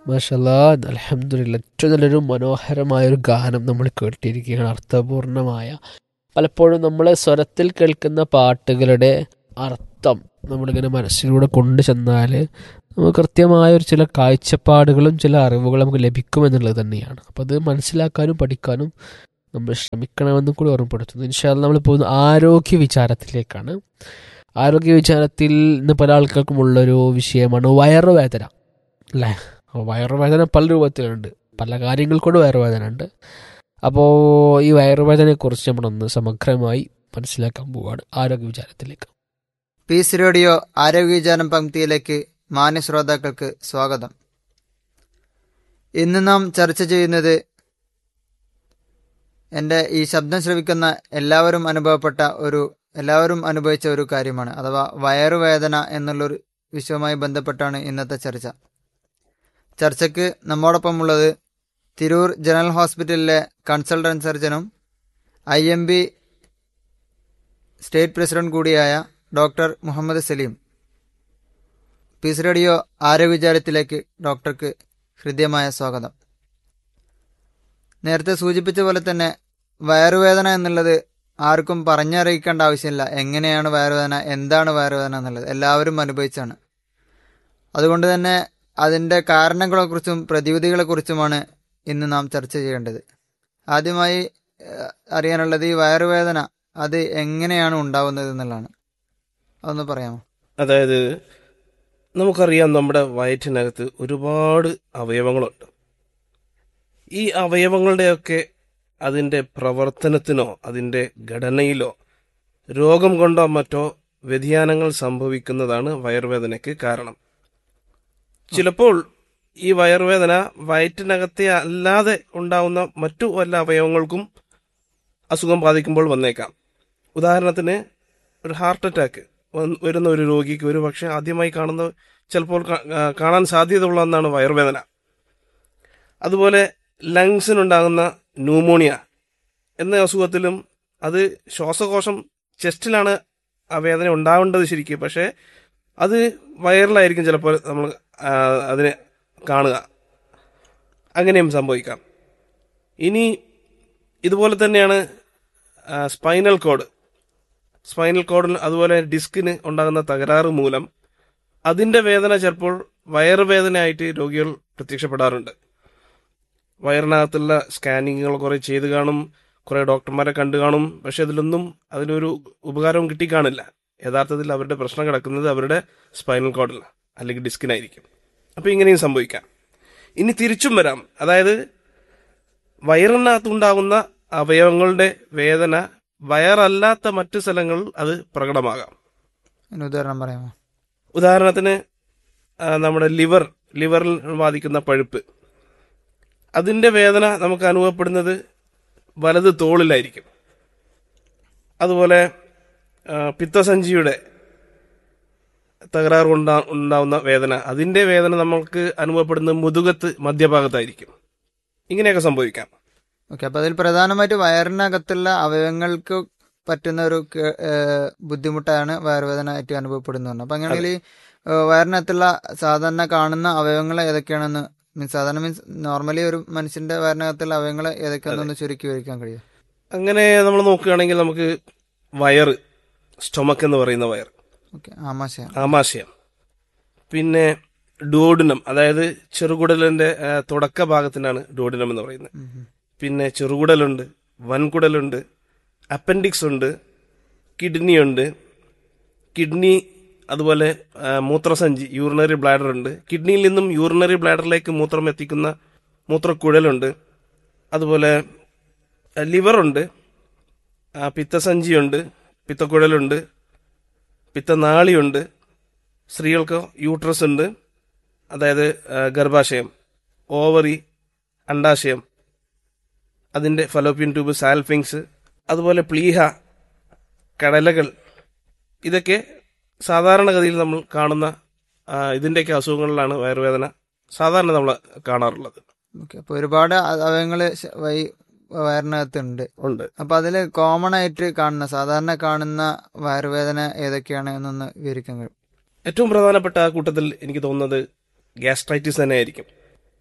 മാഷല്ലാ അലഹമില്ല ഏറ്റവും നല്ലൊരു മനോഹരമായൊരു ഗാനം നമ്മൾ കേട്ടിരിക്കുകയാണ് അർത്ഥപൂർണമായ പലപ്പോഴും നമ്മൾ സ്വരത്തിൽ കേൾക്കുന്ന പാട്ടുകളുടെ അർത്ഥം നമ്മളിങ്ങനെ മനസ്സിലൂടെ കൊണ്ടു ചെന്നാൽ നമുക്ക് കൃത്യമായ ഒരു ചില കാഴ്ചപ്പാടുകളും ചില അറിവുകളും നമുക്ക് ലഭിക്കുമെന്നുള്ളത് തന്നെയാണ് അപ്പോൾ അത് മനസ്സിലാക്കാനും പഠിക്കാനും നമ്മൾ ശ്രമിക്കണമെന്നും കൂടി ഓർമ്മപ്പെടുത്തുന്നു ഇൻഷാല്ല നമ്മൾ പോകുന്ന ആരോഗ്യ വിചാരത്തിലേക്കാണ് ആരോഗ്യ വിചാരത്തിൽ ഇന്ന് പല ആൾക്കാർക്കും ഉള്ളൊരു വിഷയമാണ് വയറുവേദന അല്ലേ വയറുവേദന പല രൂപത്തിലുണ്ട് പല കാര്യങ്ങൾ കൊണ്ട് വയറുവേദന ഉണ്ട് അപ്പോൾ ഈ വയറുവേദനയെക്കുറിച്ച് നമ്മളൊന്ന് സമഗ്രമായി മനസ്സിലാക്കാൻ പോവുകയാണ് ആരോഗ്യ വിചാരത്തിലേക്ക് പീസ് റേഡിയോ ആരോഗ്യ വിചാരം പങ്ക്തിയിലേക്ക് മാന്യ ശ്രോതാക്കൾക്ക് സ്വാഗതം ഇന്ന് നാം ചർച്ച ചെയ്യുന്നത് എൻ്റെ ഈ ശബ്ദം ശ്രവിക്കുന്ന എല്ലാവരും അനുഭവപ്പെട്ട ഒരു എല്ലാവരും അനുഭവിച്ച ഒരു കാര്യമാണ് അഥവാ വയറുവേദന എന്നുള്ളൊരു വിഷയവുമായി ബന്ധപ്പെട്ടാണ് ഇന്നത്തെ ചർച്ച ചർച്ചയ്ക്ക് നമ്മോടൊപ്പം ഉള്ളത് തിരൂർ ജനറൽ ഹോസ്പിറ്റലിലെ കൺസൾട്ടന്റ് സർജനും I M B state president കൂടിയായ doctor Muhammad Saleem peace radio ആരോഗ്യ വിചാരത്തിലേക്ക് ഡോക്ടർക്ക് ഹൃദ്യമായ സ്വാഗതം നേരത്തെ സൂചിപ്പിച്ച പോലെ തന്നെ വയറുവേദന എന്നുള്ളത് ആർക്കും പറഞ്ഞറിയിക്കേണ്ട ആവശ്യമില്ല എങ്ങനെയാണ് വയറുവേദന എന്താണ് വയറുവേദന എന്നുള്ളത് എല്ലാവരും അനുഭവിച്ചാണ് അതുകൊണ്ട് തന്നെ അതിൻ്റെ കാരണങ്ങളെക്കുറിച്ചും പ്രതിവിധികളെക്കുറിച്ചുമാണ് ഇന്ന് നാം ചർച്ച ചെയ്യേണ്ടത് ആദ്യമായി ഏഹ്, അറിയാനുള്ളത് ഈ വയറുവേദന അത് എങ്ങനെയാണ് ഉണ്ടാവുന്നത് എന്നുള്ളതാണ് അതൊന്ന് പറയാമോ അതായത് നമുക്കറിയാം നമ്മുടെ വയറ്റിനകത്ത് ഒരുപാട് അവയവങ്ങളുണ്ട് ഈ അവയവങ്ങളുടെയൊക്കെ അതിൻ്റെ പ്രവർത്തനത്തിനോ അതിൻ്റെ ഘടനയിലോ രോഗം കൊണ്ടോ മറ്റോ വ്യതിയാനങ്ങൾ സംഭവിക്കുന്നതാണ് വയറുവേദനയ്ക്ക് കാരണം ചിലപ്പോൾ ഈ വയറുവേദന വയറ്റിനകത്തെ അല്ലാതെ ഉണ്ടാവുന്ന മറ്റു വല്ല അവയവങ്ങൾക്കും അസുഖം ബാധിക്കുമ്പോൾ വന്നേക്കാം ഉദാഹരണത്തിന് ഒരു ഹാർട്ട് അറ്റാക്ക് വന്ന് വരുന്ന ഒരു രോഗിക്ക് ഒരു പക്ഷേ ആദ്യമായി കാണുന്ന ചിലപ്പോൾ കാ- ആ, കാണാൻ സാധ്യതയുള്ള ഒന്നാണ് വയറുവേദന അതുപോലെ ലങ്സിനുണ്ടാകുന്ന ന്യൂമോണിയ എന്ന അസുഖത്തിലും അത് ശ്വാസകോശം ചെസ്റ്റിലാണ് ആ വേദന ഉണ്ടാവേണ്ടത് ശരിക്കും പക്ഷേ അത് വയറിലായിരിക്കും ചിലപ്പോൾ നമ്മൾ ആ, അതിനെ കാണുക അങ്ങനെയും സംഭവിക്കാം ഇനി ഇതുപോലെ തന്നെയാണ് സ്പൈനൽ കോഡ് സ്പൈനൽ കോഡിൽ അതുപോലെ ഡിസ്കിന് ഉണ്ടാകുന്ന തകരാറ് മൂലം അതിന്റെ വേദന ചിലപ്പോൾ വയറുവേദനയായിട്ട് രോഗികൾ പ്രത്യക്ഷപ്പെടാറുണ്ട് വയറിനകത്തുള്ള സ്കാനിങ്ങുകൾ കുറെ ചെയ്ത് കാണും കുറെ ഡോക്ടർമാരെ കണ്ടു കാണും പക്ഷെ അതിലൊന്നും അതിനൊരു ഉപകാരവും കിട്ടിക്കാണില്ല യഥാർത്ഥത്തിൽ അവരുടെ പ്രശ്നം കിടക്കുന്നത് അവരുടെ സ്പൈനൽ കോഡിൽ അല്ലെങ്കിൽ ഡിസ്കിനായിരിക്കും അപ്പോൾ ഇങ്ങനെയും സംഭവിക്കാം ഇനി തിരിച്ചും വരാം അതായത് വയറിനകത്തുണ്ടാകുന്ന അവയവങ്ങളുടെ വേദന വയറല്ലാത്ത മറ്റു സ്ഥലങ്ങളിൽ അത് പ്രകടമാകാം അതിന് ഉദാഹരണം പറയാമോ ഉദാഹരണത്തിന് ആ, നമ്മുടെ ലിവർ ലിവറിൽ ബാധിക്കുന്ന പഴുപ്പ് അതിൻ്റെ വേദന നമുക്ക് അനുഭവപ്പെടുന്നത് വലത് തോളിലായിരിക്കും അതുപോലെ ആ, പിത്തസഞ്ചിയുടെ തകരാറ് കൊണ്ടാ ഉണ്ടാവുന്ന വേദന അതിൻ്റെ വേദന നമുക്ക് അനുഭവപ്പെടുന്നത് മുതുകത്ത് മധ്യഭാഗത്തായിരിക്കും ഇങ്ങനെയൊക്കെ സംഭവിക്കാം ഓക്കെ അപ്പൊ അതിൽ പ്രധാനമായിട്ട് വയറിനകത്തുള്ള അവയവങ്ങൾക്ക് പറ്റുന്ന ഒരു കേ- ഏഹ് ബുദ്ധിമുട്ടാണ് വയറുവേദന ആയിട്ട് അനുഭവപ്പെടുന്നത് അപ്പൊ അങ്ങനെയാണെങ്കിൽ ഈ, ഏഹ് വയറിനകത്തുള്ള സാധാരണ കാണുന്ന അവയവങ്ങൾ ഏതൊക്കെയാണെന്ന് മീൻസ് സാധാരണ മീൻസ് നോർമലി ഒരു മനുഷ്യന്റെ വയറിനകത്തുള്ള അവയവങ്ങൾ ഏതൊക്കെയാണെന്ന് ചുരുക്കി വിവരിക്കാൻ കഴിയും അങ്ങനെ നമ്മൾ നോക്കുകയാണെങ്കിൽ നമുക്ക് വയറ് സ്റ്റൊമക്ക് എന്ന് പറയുന്ന വയർ ഓക്കെ ആമാശയം ആമാശയം പിന്നെ ഡോഡിനം അതായത് ചെറുകുടലിന്റെ ആ, തുടക്ക ഭാഗത്തിനാണ് ഡോഡിനം എന്ന് പറയുന്നത് ഉം ഉം. പിന്നെ ചെറുകുടലുണ്ട് വൻകുടലുണ്ട് അപ്പൻഡിക്സ് ഉണ്ട് കിഡ്നി ഉണ്ട് കിഡ്നി അതുപോലെ ആ, മൂത്രസഞ്ചി യൂറിനറി ബ്ലാഡർ ഉണ്ട് കിഡ്നിയിൽ നിന്നും യൂറിനറി ബ്ലാഡറിലേക്ക് മൂത്രം എത്തിക്കുന്ന മൂത്രക്കുഴലുണ്ട് അതുപോലെ ആ, ലിവറുണ്ട് ആ, പിത്തസഞ്ചിയുണ്ട് പിത്തക്കുഴലുണ്ട് പിത്തനാളിയുണ്ട് സ്ത്രീകൾക്ക് യൂട്രസ് ഉണ്ട് അതായത് ആ, ഗർഭാശയം ഓവറി അണ്ടാശയം അതിൻ്റെ ഫലോപ്പിയൻ ട്യൂബ് സാൽഫിങ്സ് അതുപോലെ പ്ലീഹ കടലകൾ ഇതൊക്കെ സാധാരണഗതിയിൽ നമ്മൾ കാണുന്ന ആ, ഇതിൻ്റെയൊക്കെ വയറുവേദന സാധാരണ നമ്മൾ കാണാറുള്ളത് ഓക്കെ അപ്പൊ ഒരുപാട് അവയവങ്ങൾ വയറിനകത്തുണ്ട് ഉണ്ട് അപ്പൊ അതില് കോമൺ ആയിട്ട് കാണുന്ന സാധാരണ കാണുന്ന വയറുവേദന ഏതൊക്കെയാണ് എന്നൊന്ന് വിവരിക്കാൻ കഴിയും ഏറ്റവും പ്രധാനപ്പെട്ട ആ കൂട്ടത്തിൽ എനിക്ക് തോന്നുന്നത് ഗ്യാസ്ട്രൈറ്റിസ് തന്നെയായിരിക്കും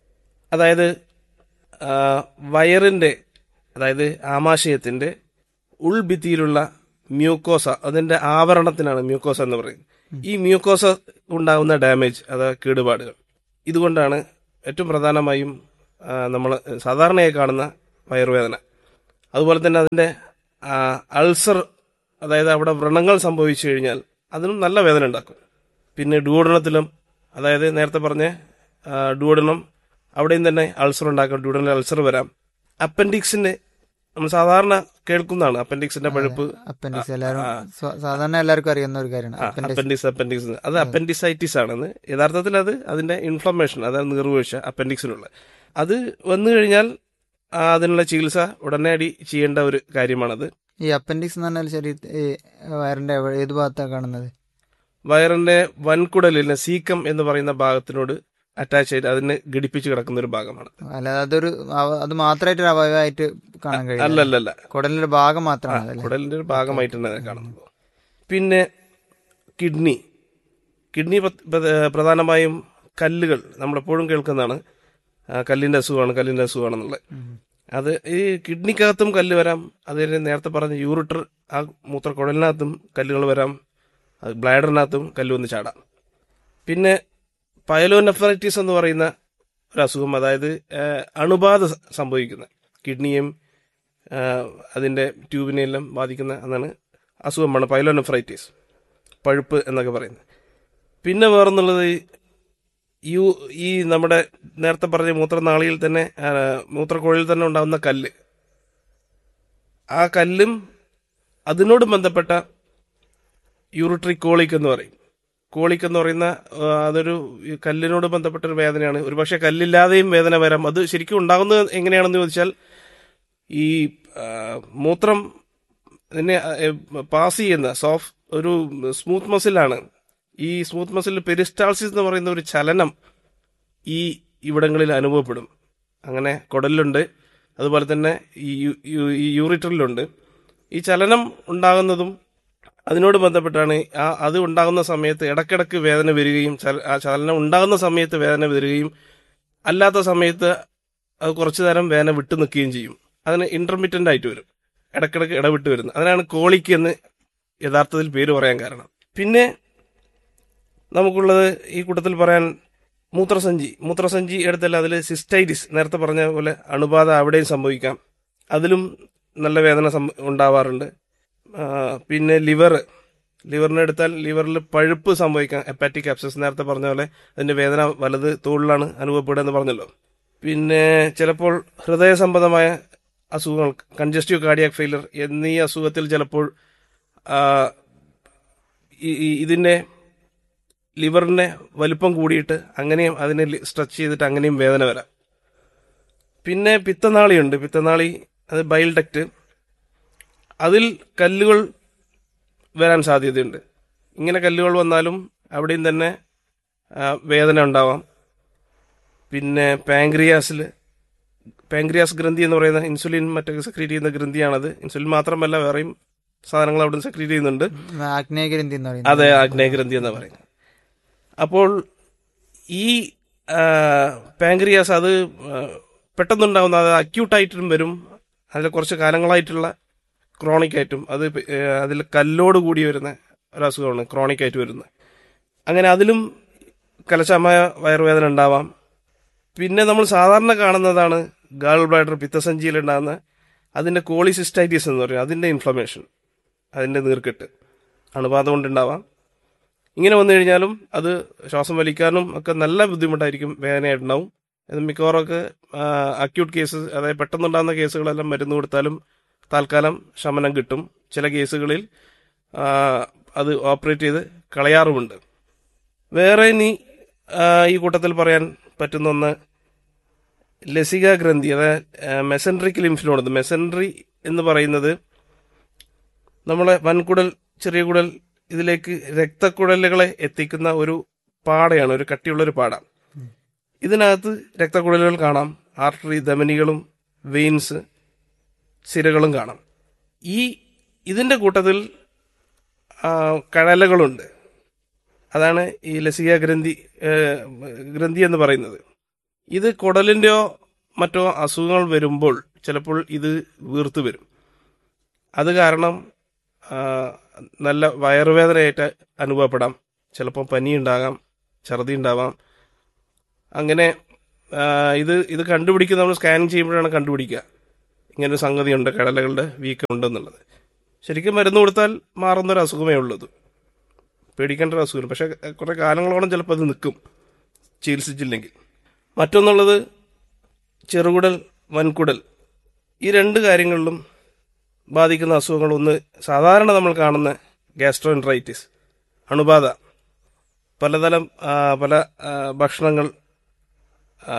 അതായത് ആ, വയറിന്റെ അതായത് ആമാശയത്തിന്റെ ഉൾഭിത്തിയിലുള്ള മ്യൂക്കോസ അതിന്റെ ആവരണത്തിനാണ് മ്യൂക്കോസ എന്ന് പറയുന്നത് ഈ മ്യൂക്കോസ ഉണ്ടാകുന്ന ഡാമേജ് അതായത് കേടുപാടുകൾ ഇതുകൊണ്ടാണ് ഏറ്റവും പ്രധാനമായും നമ്മൾ സാധാരണയായി കാണുന്ന വയറുവേദന അതുപോലെ തന്നെ അതിന്റെ ആ, അൾസർ അതായത് അവിടെ വ്രണങ്ങൾ സംഭവിച്ചു കഴിഞ്ഞാൽ അതിനും നല്ല വേദന ഉണ്ടാക്കും പിന്നെ ഡൂഡനത്തിലും അതായത് നേരത്തെ പറഞ്ഞ ആ, ഡൂഡനം അവിടെയും തന്നെ അൾസർ ഉണ്ടാക്കാം ഡൂഡനിൽ അൾസർ വരാം അപ്പൻഡിക്സിന്റെ നമ്മൾ സാധാരണ കേൾക്കുന്നതാണ് അപ്പൻഡിക്സിന്റെ പഴുപ്പ് അപ്പൻഡിക്സ് എല്ലാവരും സ്വ- സാധാരണ എല്ലാവർക്കും അറിയുന്ന ഒരു കാര്യമാണ് അപ്പൻഡിക്സ് അപ്പൻഡിക്സ് അപ്പൻഡിക്സ് അത് അപ്പൻഡിസൈറ്റിസ് ആണെന്ന് യഥാർത്ഥത്തിൽ അത് അതിന്റെ ഇൻഫ്ലമേഷൻ അതായത് നീർവീഴ്ച അപ്പൻഡിക്സിനുള്ള അത് വന്നു കഴിഞ്ഞാൽ ആ, അതിനുള്ള ചികിത്സ ഉടനെ അടി ചെയ്യേണ്ട ഒരു കാര്യമാണത് ഈ അപ്പൻഡിക്സ് എന്ന് പറഞ്ഞാൽ ശരി ഈ വയറിന്റെ എവിടെ- ഏത് ഭാഗത്താണ് കാണുന്നത് വയറിന്റെ വൻകുടലിലെ സീക്കം എന്ന് പറയുന്ന ഭാഗത്തിനോട് അറ്റാച്ച് ചെയ്ത് അതിനെ ഘടിപ്പിച്ച് കിടക്കുന്ന ഒരു ഭാഗമാണ് അല്ലാതെ അതൊരു അവ- അത് മാത്രമായിട്ട് ഒരു അവയവമായിട്ട് കാണാൻ കഴിയില്ല അല്ലല്ലല്ല കുടലിന്റെ ഒരു ഭാഗം മാത്രമാണ് അതല്ലേ കുടലിന്റെ ഒരു ഭാഗമായിട്ടാണ് അതിനെ കാണുന്നത് പിന്നെ കിഡ്നി കിഡ്നി പ്ര- പ്ര- പ്രധാനമായും കല്ലുകൾ നമ്മളെപ്പോഴും കേൾക്കുന്നതാണ് ആ, കല്ലിന്റെ അസുഖമാണ് കല്ലിന്റെ അസുഖമാണെന്നുള്ളത് അത് ഈ കിഡ്നിക്കകത്തും കല്ല് വരാം അതിന് നേരത്തെ പറഞ്ഞ യൂറിട്ടർ ആ മൂത്രക്കുഴലിനകത്തും കല്ലുകൾ വരാം അത് ബ്ലാഡറിനകത്തും കല്ല് വന്ന് ചാടാം പിന്നെ പയലോനെഫ്രൈറ്റിസ് എന്ന് പറയുന്ന ഒരു അസുഖം അതായത് ആ, അണുബാധ സ- സംഭവിക്കുന്ന കിഡ്നിയും ആ, അതിന്റെ ട്യൂബിനെയെല്ലാം ബാധിക്കുന്ന എന്നാണ് അസുഖമാണ് പൈലോനെഫ്രൈറ്റിസ് പഴുപ്പ് എന്നൊക്കെ പറയുന്നത് പിന്നെ വേറൊന്നുള്ളത് ഈ യു ഈ നമ്മുടെ നേരത്തെ പറഞ്ഞ മൂത്രനാളിയിൽ തന്നെ ആ, മൂത്രക്കുഴലിൽ തന്നെ ഉണ്ടാകുന്ന കല്ല് ആ കല്ലും അതിനോട് ബന്ധപ്പെട്ട യൂറിട്രി കോളിക് എന്ന് പറയും കോളിക് എന്ന് പറയുന്ന ആ, അതൊരു ഈ കല്ലിനോട് ബന്ധപ്പെട്ട ഒരു വേദനയാണ് ഒരുപക്ഷെ കല്ലില്ലാതെയും വേദന വരാം അത് ശരിക്കും ഉണ്ടാകുന്നത് എങ്ങനെയാണെന്ന് ചോദിച്ചാൽ ഈ ആ, മൂത്രം ഇതിനെ പാസ് ചെയ്യുന്ന സോഫ്റ്റ് ഒരു സ്മൂത്ത് മസിലാണ് ഈ സ്മൂത്ത് മസിൽ പെരിസ്റ്റാൾസിസ് എന്ന് പറയുന്ന ഒരു ചലനം ഈ ഇവിടങ്ങളിൽ അനുഭവപ്പെടും അങ്ങനെ കുടലിലുണ്ട് അതുപോലെ തന്നെ ഈ യു- യു- ഈ യൂറിറ്ററിലുണ്ട് ഈ ചലനം ഉണ്ടാകുന്നതും അതിനോട് ബന്ധപ്പെട്ടാണ് ആ അത് ഉണ്ടാകുന്ന സമയത്ത് ഇടയ്ക്കിടയ്ക്ക് വേദന വരികയും ചല- ആ ചലനം ഉണ്ടാകുന്ന സമയത്ത് വേദന വരികയും അല്ലാത്ത സമയത്ത് അത് കുറച്ചു നേരം വേദന വിട്ടു നിൽക്കുകയും ചെയ്യും അതിന് ഇന്റർമീഡിയന്റ് ആയിട്ട് വരും ഇടയ്ക്കിടയ്ക്ക് ഇടവിട്ട് വരുന്നത് അതിനാണ് കോളിക്ക് എന്ന് യഥാർത്ഥത്തിൽ പേര് പറയാൻ കാരണം പിന്നെ നമുക്കുള്ളത് ഈ കൂട്ടത്തിൽ പറയാൻ മൂത്രസഞ്ചി മൂത്രസഞ്ചി എടുത്താൽ അതിൽ സിസ്റ്റൈറ്റിസ് നേരത്തെ പറഞ്ഞ പോലെ അണുബാധ അവിടെയും സംഭവിക്കാം അതിലും നല്ല വേദന സം- ഉണ്ടാവാറുണ്ട് ആ, പിന്നെ ലിവർ ലിവറിനെ എടുത്താൽ ലിവറിൽ പഴുപ്പ് സംഭവിക്കാം ഹെപ്പാറ്റിക് അപ്സസ് നേരത്തെ പറഞ്ഞ പോലെ അതിന്റെ വേദന വലത് തോളിലാണ് അനുഭവപ്പെടുക എന്ന് പറഞ്ഞല്ലോ പിന്നെ ചിലപ്പോൾ ഹൃദയ സംബന്ധമായ അസുഖങ്ങൾ കൺജസ്റ്റീവ് കാർഡിയാക് ഫെയിലർ എന്നീ അസുഖത്തിൽ ചിലപ്പോൾ ആ, ഈ- ഈ- ഇതിന്റെ ലിവറിന്റെ വലിപ്പം കൂടിയിട്ട് അങ്ങനെയും അതിനെ സ്ട്രെച്ച് ചെയ്തിട്ട് അങ്ങനെയും വേദന വരാം പിന്നെ പിത്തനാളിയുണ്ട് പിത്തനാളി അത് ബൈൽ ഡക്റ്റ് അതിൽ കല്ലുകൾ വരാൻ സാധ്യതയുണ്ട് ഇങ്ങനെ കല്ലുകൾ വന്നാലും അവിടെയും തന്നെ ആ, വേദന ഉണ്ടാവാം പിന്നെ പാങ്ക്രിയാസിൽ പാങ്ക്രിയാസ് ഗ്രന്ഥി എന്ന് പറയുന്ന ഇൻസുലിൻ മറ്റൊക്കെ സെക്രീറ്റ് ചെയ്യുന്ന ഗ്രന്ഥിയാണത് ഇൻസുലിൻ മാത്രമല്ല വേറെയും സാധനങ്ങൾ അവിടെ സെക്രീറ്റ് ചെയ്യുന്നുണ്ട് ആഗ്നേയഗ്രന്ഥി എന്ന് പറയുന്നത് അതെ ആഗ്നേയഗ്രന്ഥി എന്ന് പറയുന്നത് അപ്പോൾ ഈ പാങ്ക്രിയാസ് അത് ആ, പെട്ടെന്നുണ്ടാവുന്ന അത് അക്യൂട്ടായിട്ടും വരും അതിൽ കുറച്ച് കാലങ്ങളായിട്ടുള്ള ക്രോണിക് ആയിട്ടും അത് പ- ഏ, അതിൽ കല്ലോട് കൂടി വരുന്ന ഒരു അസുഖമാണ് ക്രോണിക് ആയിട്ട് വരുന്നത് അങ്ങനെ അതിലും കലശമായ വയറുവേദന ഉണ്ടാവാം പിന്നെ നമ്മൾ സാധാരണ കാണുന്നതാണ് ഗാൾ ബ്ലാഡർ പിത്തസഞ്ചിയിൽ ഉണ്ടാകുന്ന അതിന്റെ കോളിസിസ്റ്റൈറ്റിസ് എന്ന് പറയും അതിന്റെ ഇൻഫ്ലമേഷൻ അതിന്റെ നീർക്കെട്ട് അണുബാധ കൊണ്ടുണ്ടാവാം ഇങ്ങനെ വന്നു കഴിഞ്ഞാലും അത് ശ്വാസം വലിക്കാനും ഒക്കെ നല്ല ബുദ്ധിമുട്ടായിരിക്കും വേദനയായിട്ടുണ്ടാവും ഇത് മിക്കവാറൊക്കെ അക്യൂട്ട് കേസ് അതായത് പെട്ടെന്നുണ്ടാകുന്ന കേസുകളെല്ലാം മരുന്ന് കൊടുത്താലും താൽക്കാലം ശമനം കിട്ടും ചില കേസുകളിൽ ആ, അത് ഓപ്പറേറ്റ് ചെയ്ത് കളയാറുമുണ്ട് വേറെ ഇനി ആ, ഈ കൂട്ടത്തിൽ പറയാൻ പറ്റുന്ന ഒന്ന് ലസിക ഗ്രന്ഥി അതായത് മെസൻട്രിക് ലിംഫ് നോഡ് മെസൻട്രി എന്ന് പറയുന്നത് നമ്മളെ വൻകുടൽ ചെറിയ കുടൽ ഇതിലേക്ക് രക്തക്കുഴലുകളെ എത്തിക്കുന്ന ഒരു പാടയാണ് ഒരു കട്ടിയുള്ള ഒരു പാട ഇതിനകത്ത് രക്തക്കുഴലുകൾ കാണാം ആർട്ടറി ധമനികളും വെയിൻസ് സിരകളും കാണാം ഈ ഇതിന്റെ കൂട്ടത്തിൽ ആ, കഴലകളുണ്ട് അതാണ് ഈ ലസിക ഗ്രന്ഥി ഏ, ഗ്രന്ഥി എന്ന് പറയുന്നത് ഇത് കുടലിൻ്റെയോ മറ്റോ അസുഖങ്ങൾ വരുമ്പോൾ ചിലപ്പോൾ ഇത് വീർത്തു വരും അത് കാരണം ആ, നല്ല വയറുവേദനയായിട്ട് അനുഭവപ്പെടാം ചിലപ്പോൾ പനി ഉണ്ടാകാം ഛർദി ഉണ്ടാവാം അങ്ങനെ ആ, ഇത് ഇത് കണ്ടുപിടിക്കുക നമ്മൾ സ്കാനിങ് ചെയ്യുമ്പോഴാണ് കണ്ടുപിടിക്കുക ഇങ്ങനെ ഒരു സംഗതിയുണ്ട് കടലകളുടെ വീക്കം ഉണ്ടെന്നുള്ളത് ശരിക്കും മരുന്ന് കൊടുത്താൽ മാറുന്ന ഒരു അസുഖമേ ഉള്ളത് പേടിക്കേണ്ട ഒരു അസുഖം പക്ഷേ കുറേ കാലങ്ങളോളം ചിലപ്പോൾ അത് നിൽക്കും ചികിത്സിച്ചില്ലെങ്കിൽ മറ്റൊന്നുള്ളത് ചെറുകുടൽ വൻകുടൽ ഈ രണ്ട് കാര്യങ്ങളിലും ബാധിക്കുന്ന അസുഖങ്ങൾ ഒന്ന് സാധാരണ നമ്മൾ കാണുന്ന ഗ്യാസ്ട്രോൻട്രൈറ്റിസ് അണുബാധ പലതരം ആ, പല ആ, ഭക്ഷണങ്ങൾ ആ,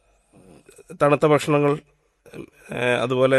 തണുത്ത ഭക്ഷണങ്ങൾ ആ, അതുപോലെ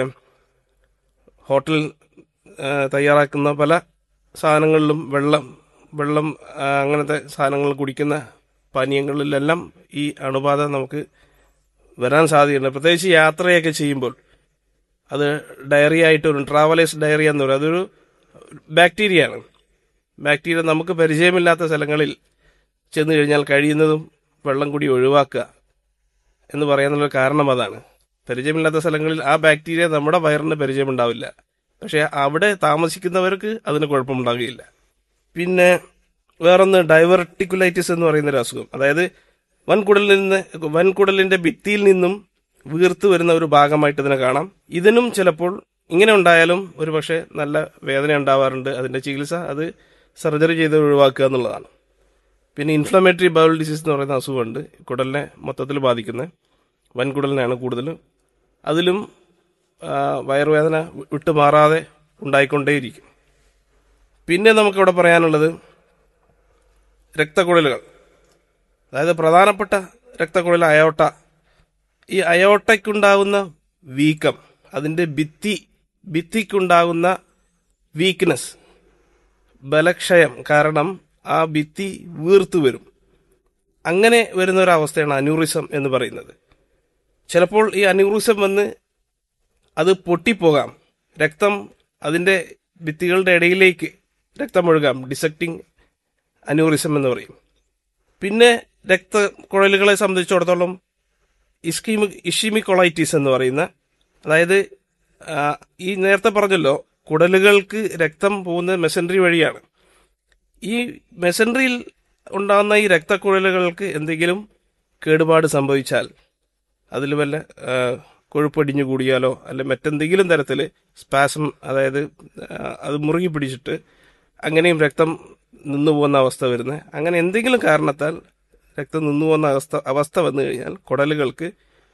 ഹോട്ടലിൽ ആ, തയ്യാറാക്കുന്ന പല സാധനങ്ങളിലും വെള്ളം വെള്ളം ആ, അങ്ങനത്തെ സാധനങ്ങൾ കുടിക്കുന്ന പാനീയങ്ങളിലെല്ലാം ഈ അണുബാധ നമുക്ക് വരാൻ സാധ്യതയുണ്ട് പ്രത്യേകിച്ച് യാത്രയൊക്കെ ചെയ്യുമ്പോൾ അത് ഡയറിയ ആയിട്ട് വരും ട്രാവലേഴ്സ് ഡയറിയ എന്ന് പറയും അതൊരു ബാക്ടീരിയയാണ് ബാക്ടീരിയ നമുക്ക് പരിചയമില്ലാത്ത സ്ഥലങ്ങളിൽ ചെന്ന് കഴിഞ്ഞാൽ കഴിയുന്നതും വെള്ളം കൂടി ഒഴിവാക്കുക എന്ന് പറയാനുള്ള കാരണം അതാണ് പരിചയമില്ലാത്ത സ്ഥലങ്ങളിൽ ആ ബാക്ടീരിയ നമ്മുടെ വയറിന് പരിചയമുണ്ടാവില്ല പക്ഷേ അവിടെ താമസിക്കുന്നവർക്ക് അതിന് കുഴപ്പമുണ്ടാകുകയില്ല പിന്നെ വേറൊന്ന് ഡൈവർട്ടിക്കുലൈറ്റിസ് എന്ന് പറയുന്ന ഒരു അസുഖം അതായത് വൻകുടലിൽ നിന്ന് വൻകുടലിന്റെ ഭിത്തിയിൽ നിന്നും വീർത്തു വരുന്ന ഒരു ഭാഗമായിട്ട് ഇതിനെ കാണാം ഇതിനും ചിലപ്പോൾ ഇങ്ങനെ ഉണ്ടായാലും ഒരു പക്ഷേ നല്ല വേദന ഉണ്ടാവാറുണ്ട് അതിന്റെ ചികിത്സ അത് സർജറി ചെയ്ത് ഒഴിവാക്കുക എന്നുള്ളതാണ് പിന്നെ ഇൻഫ്ലമേറ്ററി ബൗൾ ഡിസീസ് എന്ന് പറയുന്ന അസുഖമുണ്ട് കുടലിനെ മൊത്തത്തിൽ ബാധിക്കുന്ന വൻകുടലിനെയാണ് കൂടുതലും അതിലും ആ, വയറുവേദന വിട്ടു മാറാതെ ഉണ്ടായിക്കൊണ്ടേയിരിക്കും പിന്നെ നമുക്കിവിടെ പറയാനുള്ളത് രക്തക്കുഴലുകൾ അതായത് പ്രധാനപ്പെട്ട രക്തക്കുഴൽ അയോട്ട ഈ അയോട്ടയ്ക്കുണ്ടാകുന്ന വീക്കം അതിൻ്റെ ഭിത്തി ഭിത്തിക്കുണ്ടാകുന്ന വീക്ക്നെസ് ബലക്ഷയം കാരണം ആ ഭിത്തി വീർത്തു വരും അങ്ങനെ വരുന്ന ഒരു അവസ്ഥയാണ് അന്യൂറിസം എന്ന് പറയുന്നത് ചിലപ്പോൾ ഈ അന്യൂറിസം വന്ന് അത് പൊട്ടിപ്പോകാം രക്തം അതിൻ്റെ ഭിത്തികളുടെ ഇടയിലേക്ക് രക്തം ഒഴുകാം ഡിസക്റ്റിംഗ് അന്യൂറിസം എന്ന് പറയും പിന്നെ രക്തക്കുഴലുകളെ സംബന്ധിച്ചിടത്തോളം ഇസ്കീമി ഇഷിമിക്കൊളൈറ്റീസ് എന്ന് പറയുന്ന അതായത് ആ, ഈ നേരത്തെ പറഞ്ഞല്ലോ കുടലുകൾക്ക് രക്തം പോകുന്ന മെസൻട്രി വഴിയാണ് ഈ മെസൻട്രിയിൽ ഉണ്ടാകുന്ന ഈ രക്തക്കുഴലുകൾക്ക് എന്തെങ്കിലും കേടുപാട് സംഭവിച്ചാൽ അതിൽ വല്ല ആ, കൊഴുപ്പടിഞ്ഞു കൂടിയാലോ അല്ലെ മറ്റെന്തെങ്കിലും തരത്തിൽ സ്പാസം അതായത് ആ, അത് മുറുകി പിടിച്ചിട്ട് അങ്ങനെയും രക്തം നിന്നു പോകുന്ന അവസ്ഥ വരുന്നത് അങ്ങനെ എന്തെങ്കിലും കാരണത്താൽ രക്തം നിന്നു പോകുന്ന അവസ്ഥ അവസ്ഥ വന്നു കഴിഞ്ഞാൽ കുടലുകൾക്ക്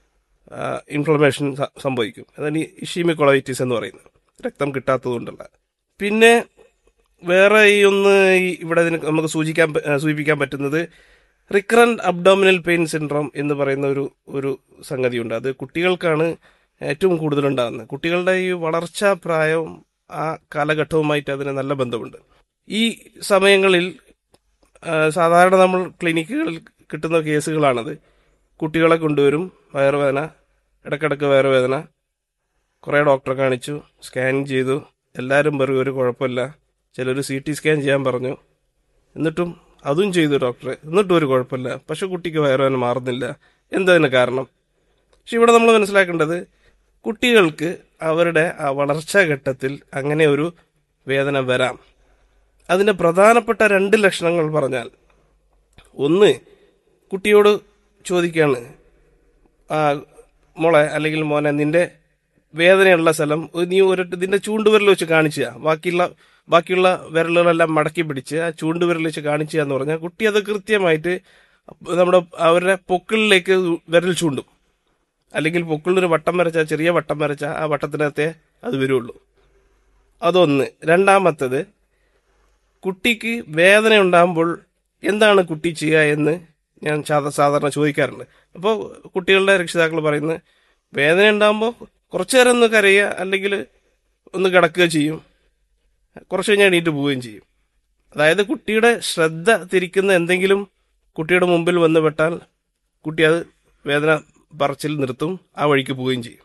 ഇൻഫ്ലമേഷൻ സംഭവിക്കും അതാണ് ഈ ഇഷീമിക്കൊളൈറ്റിസ് എന്ന് പറയുന്നത് രക്തം കിട്ടാത്തതുകൊണ്ടുള്ള പിന്നെ വേറെ ഈ ഒന്ന് ഈ ഇവിടെ ഇതിന് നമുക്ക് സൂചിക്കാൻ പ- ആ, സൂചിപ്പിക്കാൻ പറ്റുന്നത് റിക്കറന്റ് അബ്ഡോമിനൽ പെയിൻ സിൻഡ്രോം എന്ന് പറയുന്ന ഒരു ഒരു സംഗതിയുണ്ട് അത് കുട്ടികൾക്കാണ് ഏറ്റവും കൂടുതൽ ഉണ്ടാകുന്നത് കുട്ടികളുടെ ഈ വളർച്ചാ പ്രായവും ആ കാലഘട്ടവുമായിട്ട് അതിന് നല്ല ബന്ധമുണ്ട് ഈ സമയങ്ങളിൽ ആ, സാധാരണ നമ്മൾ ക്ലിനിക്കുകളിൽ കിട്ടുന്ന കേസുകളാണത് കുട്ടികളെ കൊണ്ടുവരും വയറുവേദന ഇടക്കിടക്ക് വയറുവേദന കുറേ ഡോക്ടറെ കാണിച്ചു സ്കാൻ ചെയ്തു എല്ലാവരും പറയും ഒരു കുഴപ്പമില്ല ചിലർ സി ടി സ്കാൻ ചെയ്യാൻ പറഞ്ഞു എന്നിട്ടും അതും ചെയ്തു ഡോക്ടറെ എന്നിട്ടും ഒരു കുഴപ്പമില്ല പക്ഷെ കുട്ടിക്ക് വയറുവേദന മാറുന്നില്ല എന്തതിന് കാരണം പക്ഷെ ഇവിടെ നമ്മൾ മനസ്സിലാക്കേണ്ടത് കുട്ടികൾക്ക് അവരുടെ ആ വളർച്ചാ ഘട്ടത്തിൽ അങ്ങനെ ഒരു വേദന വരാം അതിന്റെ പ്രധാനപ്പെട്ട രണ്ട് ലക്ഷണങ്ങൾ പറഞ്ഞാൽ ഒന്ന് കുട്ടിയോട് ചോദിക്കുകയാണ് ആ, മോളെ അല്ലെങ്കിൽ മോനെ നിന്റെ വേദനയുള്ള സ്ഥലം ഒരു നീ ഒരു നിന്റെ ചൂണ്ടുവിരൽ വെച്ച് കാണിക്കുക ബാക്കിയുള്ള ബാക്കിയുള്ള വിരലുകളെല്ലാം മടക്കി പിടിച്ച് ആ ചൂണ്ടുവിരൽ വെച്ച് കാണിക്കുക എന്ന് പറഞ്ഞാൽ കുട്ടി അത് കൃത്യമായിട്ട് നമ്മുടെ അവരുടെ പൊക്കിളിലേക്ക് വിരൽ ചൂണ്ടും അല്ലെങ്കിൽ പൊക്കിളിനൊരു വട്ടം വരച്ച ചെറിയ വട്ടം വരച്ച ആ വട്ടത്തിനകത്തെ അത് വരുള്ളൂ അതൊന്ന് രണ്ടാമത്തത് കുട്ടിക്ക് വേദന ഉണ്ടാകുമ്പോൾ എന്താണ് കുട്ടി ചെയ്യുക എന്ന് ഞാൻ സാധ- സാധാരണ ചോദിക്കാറുണ്ട് അപ്പോൾ കുട്ടികളുടെ രക്ഷിതാക്കൾ പറയുന്നത് വേദന ഉണ്ടാകുമ്പോൾ കുറച്ചു നേരം ഒന്ന് കരയുക അല്ലെങ്കിൽ ഒന്ന് കിടക്കുക ചെയ്യും കുറച്ച് കഴിഞ്ഞ് എണീറ്റ് പോവുകയും ചെയ്യും അതായത് കുട്ടിയുടെ ശ്രദ്ധ തിരിക്കുന്ന എന്തെങ്കിലും കുട്ടിയുടെ മുമ്പിൽ വന്ന് പെട്ടാൽ കുട്ടി അത് വേദന പറച്ചിൽ നിർത്തും ആ വഴിക്ക് പോവുകയും ചെയ്യും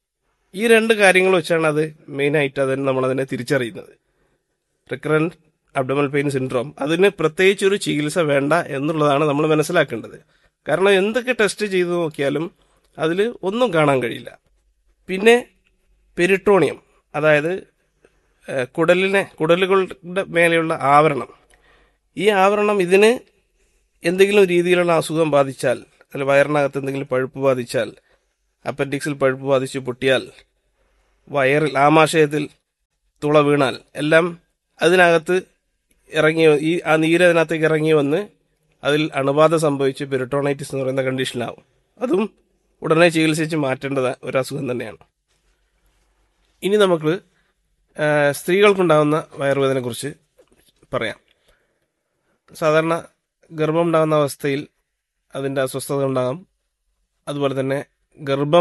ഈ രണ്ട് കാര്യങ്ങൾ വെച്ചാണ് അത് മെയിനായിട്ട് അതിന് നമ്മളതിനെ തിരിച്ചറിയുന്നത് റിക്കറന്റ് അബ്ഡമൽ പെയിൻ സിൻഡ്രോം അതിന് പ്രത്യേകിച്ച് ഒരു ചികിത്സ വേണ്ട എന്നുള്ളതാണ് നമ്മൾ മനസ്സിലാക്കേണ്ടത് കാരണം എന്തൊക്കെ ടെസ്റ്റ് ചെയ്തു നോക്കിയാലും അതിൽ ഒന്നും കാണാൻ കഴിയില്ല പിന്നെ പെരിട്ടോണിയം അതായത് ഏഹ്, കുടലിനെ കുടലുകളുടെ മേലെയുള്ള ആവരണം ഈ ആവരണം ഇതിന് എന്തെങ്കിലും രീതിയിലുള്ള അസുഖം ബാധിച്ചാൽ അല്ല വയറിനകത്ത് എന്തെങ്കിലും പഴുപ്പ് ബാധിച്ചാൽ അപ്പൻഡിക്സിൽ പഴുപ്പ് ബാധിച്ച് പൊട്ടിയാൽ വയറിൽ ആമാശയത്തിൽ തുള വീണാൽ എല്ലാം അതിനകത്ത് ഇറങ്ങി ഈ ആ നീര് അതിനകത്തേക്ക് ഇറങ്ങി വന്ന് അതിൽ അണുബാധ സംഭവിച്ച് പെരിട്ടോണൈറ്റിസ് എന്ന് പറയുന്ന കണ്ടീഷനിലാവും അതും ഉടനെ ചികിത്സിച്ച് മാറ്റേണ്ടത് ഒരു അസുഖം തന്നെയാണ് ഇനി നമുക്ക് ആ, സ്ത്രീകൾക്കുണ്ടാകുന്ന വയറുവേദനയെക്കുറിച്ച് പറയാം സാധാരണ ഗർഭം ഉണ്ടാകുന്ന അവസ്ഥയിൽ അതിൻ്റെ അസ്വസ്ഥത ഉണ്ടാകാം അതുപോലെ തന്നെ ഗർഭം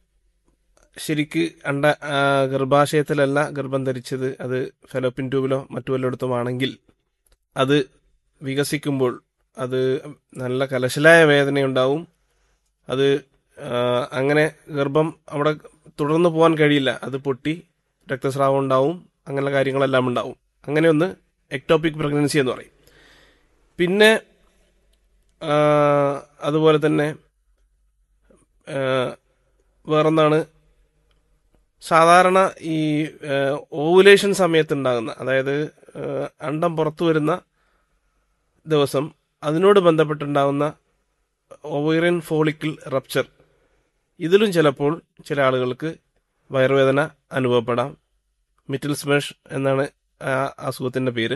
ശരിക്ക് അണ്ട ആ, ഗർഭാശയത്തിലല്ല ഗർഭം ധരിച്ചത് അത് ഫെലോപ്പിൻ ട്യൂബിലോ മറ്റു വല്ലയിടത്തുമാണെങ്കിൽ അത് വികസിക്കുമ്പോൾ അത് നല്ല കലശലായ വേദനയുണ്ടാവും അത് ആ, അങ്ങനെ ഗർഭം അവിടെ തുടർന്ന് പോകാൻ കഴിയില്ല അത് പൊട്ടി രക്തസ്രാവം ഉണ്ടാവും അങ്ങനെയുള്ള കാര്യങ്ങളെല്ലാം ഉണ്ടാവും അങ്ങനെ ഒന്ന് എക്ടോപിക് പ്രഗ്നൻസി എന്ന് പറയും പിന്നെ ആ, അതുപോലെ തന്നെ ആ, വേറൊന്നാണ് സാധാരണ ഈ ഓവുലേഷൻ സമയത്ത് ഉണ്ടാകുന്ന അതായത് ആ, അണ്ടം പുറത്തു വരുന്ന ദിവസം അതിനോട് ബന്ധപ്പെട്ടുണ്ടാകുന്ന ഓവേറിയൻ ഫോളിക്കിൾ റപ്ചർ ഇതിലും ചിലപ്പോൾ ചില ആളുകൾക്ക് വയറുവേദന അനുഭവപ്പെടാം മിറ്റിൽ സ്മേഷ് എന്നാണ് ആ അസുഖത്തിൻ്റെ പേര്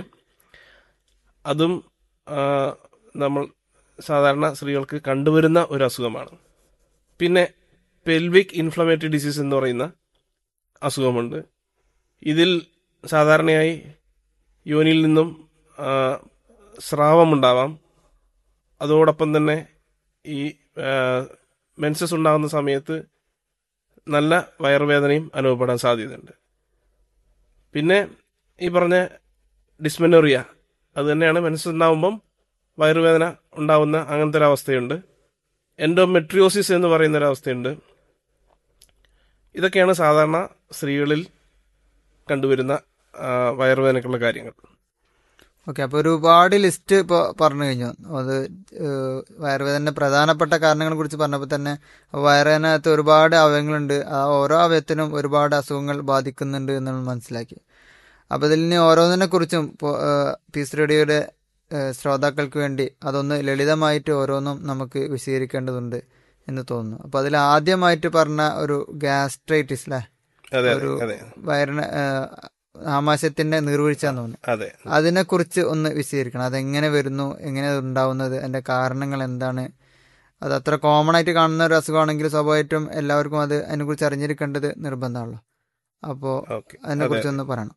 അതും ആ, നമ്മൾ സാധാരണ സ്ത്രീകൾക്ക് കണ്ടുവരുന്ന ഒരു അസുഖമാണ് പിന്നെ പെൽവിക് ഇൻഫ്ലമേറ്ററി ഡിസീസ് എന്ന് പറയുന്ന അസുഖമുണ്ട് ഇതിൽ സാധാരണയായി യോനിയിൽ നിന്നും ആ, സ്രാവമുണ്ടാവാം അതോടൊപ്പം തന്നെ ഈ മെൻസസ് ഉണ്ടാകുന്ന സമയത്ത് നല്ല വയറുവേദനയും അനുഭവപ്പെടാൻ സാധ്യതയുണ്ട് പിന്നെ ഈ പറഞ്ഞ ഡിസ്മെനോറിയ അത് തന്നെയാണ് മെൻസസ് ഉണ്ടാകുമ്പം വയറുവേദന ഉണ്ടാവുന്ന അങ്ങനത്തെ ഒരു അവസ്ഥയുണ്ട് എൻഡോമെട്രിയോസിസ് എന്ന് പറയുന്ന ഒരു അവസ്ഥയുണ്ട് ഇതൊക്കെയാണ് സാധാരണ സ്ത്രീകളിൽ കണ്ടുവരുന്ന ആ, വയറുവേദനക്കുള്ള കാര്യങ്ങൾ ഓക്കെ അപ്പോൾ ഒരുപാട് ലിസ്റ്റ് ഇപ്പോൾ പറഞ്ഞു കഴിഞ്ഞു അത് ഏഹ്, വയറുവേദന പ്രധാനപ്പെട്ട കാരണങ്ങളെ കുറിച്ച് പറഞ്ഞപ്പോൾ തന്നെ വയറുവേദനകത്ത് ഒരുപാട് അവയവങ്ങളുണ്ട് ആ ഓരോ അവയവത്തിനും ഒരുപാട് അസുഖങ്ങൾ ബാധിക്കുന്നുണ്ട് എന്ന് നമ്മൾ മനസ്സിലാക്കി അപ്പോൾ ഇതിൽ നിന്ന് ഓരോന്നിനെ കുറിച്ചും ഇപ്പോൾ പീസ് റേഡിയോയുടെ ഏഹ്, ശ്രോതാക്കൾക്ക് വേണ്ടി അതൊന്ന് ലളിതമായിട്ട് ഓരോന്നും നമുക്ക് വിശദീകരിക്കേണ്ടതുണ്ട് എന്ന് തോന്നുന്നു അപ്പോൾ അതിൽ ആദ്യമായിട്ട് പറഞ്ഞ ഒരു ഗ്യാസ്ട്രൈറ്റിസ് അല്ലേ അതെ ഒരു അതെ അതെ വയറിന് ഏഹ്, ആമാശയത്തിന്റെ നീർവീഴ്ച എന്ന് തോന്നുന്നു അതെ അതിനെക്കുറിച്ച് ഒന്ന് വിശദീകരിക്കണം അതെങ്ങനെ വരുന്നു എങ്ങനെ അത് ഉണ്ടാവുന്നത് അതിന്റെ കാരണങ്ങൾ എന്താണ് അത് അത്ര കോമൺ ആയിട്ട് കാണുന്ന ഒരു അസുഖമാണെങ്കിൽ സ്വാഭാവികമായിട്ടും എല്ലാവർക്കും അത് അതിനെക്കുറിച്ച് അറിഞ്ഞിരിക്കേണ്ടത് നിർബന്ധമാണല്ലോ അപ്പോൾ ഓക്കെ അതിനെക്കുറിച്ച് ഒന്ന് പറയണം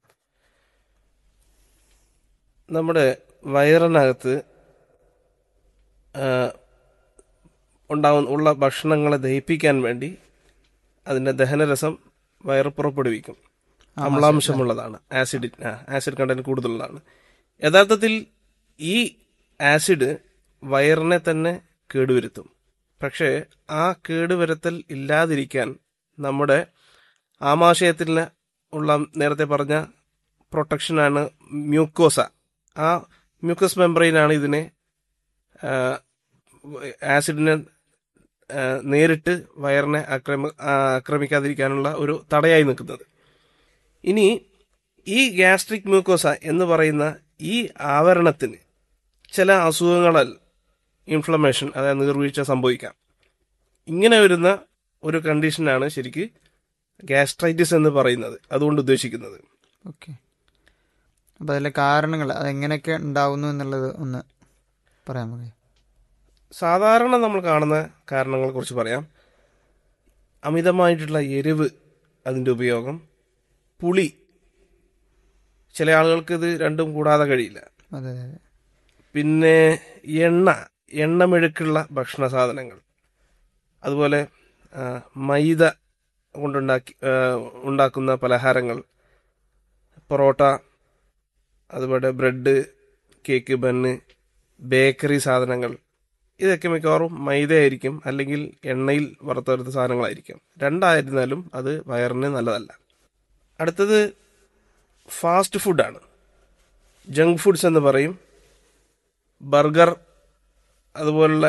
നമ്മുടെ വയറിനകത്ത് ആ, ഉണ്ടാവുന്ന ഉള്ള ഭക്ഷണങ്ങളെ ദഹിപ്പിക്കാൻ വേണ്ടി അതിൻ്റെ ദഹനരസം വയറ് പുറപ്പെടുവിക്കും അമ്ലാംശമുള്ളതാണ് ആസിഡ് ആസിഡ് കണ്ടന്റ് കൂടുതലുള്ളതാണ് യഥാർത്ഥത്തിൽ ഈ ആസിഡ് വയറിനെ തന്നെ കേടുവരുത്തും പക്ഷേ ആ കേടുവരുത്തൽ ഇല്ലാതിരിക്കാൻ നമ്മുടെ ആമാശയത്തിൽ ഉള്ള നേരത്തെ പറഞ്ഞ പ്രൊട്ടക്ഷനാണ് മ്യൂക്കോസ ആ മ്യൂക്കസ് മെമ്പറൈനാണ് ഇതിനെ ആ, ആസിഡിനെ ആ, നേരിട്ട് വയറിനെ ആക്രമ ആ, ആക്രമിക്കാതിരിക്കാനുള്ള ഒരു തടയായി നിൽക്കുന്നത് ഇനി ഈ ഗ്യാസ്ട്രിക് മ്യൂക്കോസ എന്ന് പറയുന്ന ഈ ആവരണത്തിന് ചില അസുഖങ്ങളാൽ ഇൻഫ്ലമേഷൻ അതായത് നീർവീഴ്ച സംഭവിക്കാം ഇങ്ങനെ വരുന്ന ഒരു കണ്ടീഷനാണ് ശരിക്ക് ഗ്യാസ്ട്രൈറ്റിസ് എന്ന് പറയുന്നത് അതുകൊണ്ട് ഉദ്ദേശിക്കുന്നത് ഓക്കെ അപ്പോൾ അതിലെ കാരണങ്ങൾ അതെങ്ങനെയൊക്കെ ഉണ്ടാവുന്നു എന്നുള്ളത് ഒന്ന് പറയാൻ മതി സാധാരണ നമ്മൾ കാണുന്ന കാരണങ്ങളെ കുറിച്ച് പറയാം അമിതമായിട്ടുള്ള എരിവ് അതിൻ്റെ ഉപയോഗം പുളി ചില ആളുകൾക്ക് ഇത് രണ്ടും കൂടാതെ കഴിയില്ല അതെ അതെ അതെ പിന്നെ എണ്ണ എണ്ണമെഴുക്കുള്ള ഭക്ഷണ സാധനങ്ങൾ അതുപോലെ ആ, മൈദ കൊണ്ടുണ്ടാക്കി ആ, ഉണ്ടാക്കുന്ന പലഹാരങ്ങൾ പൊറോട്ട അതുപോലെ ബ്രെഡ് കേക്ക് ബന്ന് ബേക്കറി സാധനങ്ങൾ ഇതൊക്കെ മിക്കവാറും മൈദയായിരിക്കും അല്ലെങ്കിൽ എണ്ണയിൽ വറുത്തെടുത്ത സാധനങ്ങളായിരിക്കും രണ്ടായിരുന്നാലും അത് വയറിന് നല്ലതല്ല അടുത്തത് ഫാസ്റ്റ് ഫുഡാണ് ജങ്ക് ഫുഡ്സ് എന്ന് പറയും ബർഗർ അതുപോലുള്ള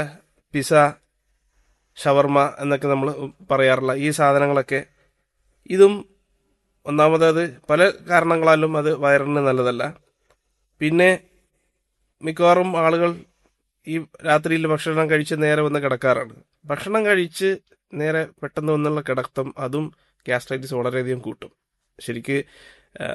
പിസ ഷവർമ എന്നൊക്കെ നമ്മൾ പറയാറുള്ള ഈ സാധനങ്ങളൊക്കെ ഇതും ഒന്നാമത് അത് പല കാരണങ്ങളാലും അത് വയറിന് നല്ലതല്ല പിന്നെ മിക്കവാറും ആളുകൾ ഈ രാത്രിയിൽ ഭക്ഷണം കഴിച്ച് നേരെ വന്ന് കിടക്കാറാണ് ഭക്ഷണം കഴിച്ച് നേരെ പെട്ടെന്ന് വന്നുള്ള കിടത്തം അതും ഗ്യാസ്ട്രൈറ്റിസ് വളരെയധികം കൂട്ടും ശരിക്ക്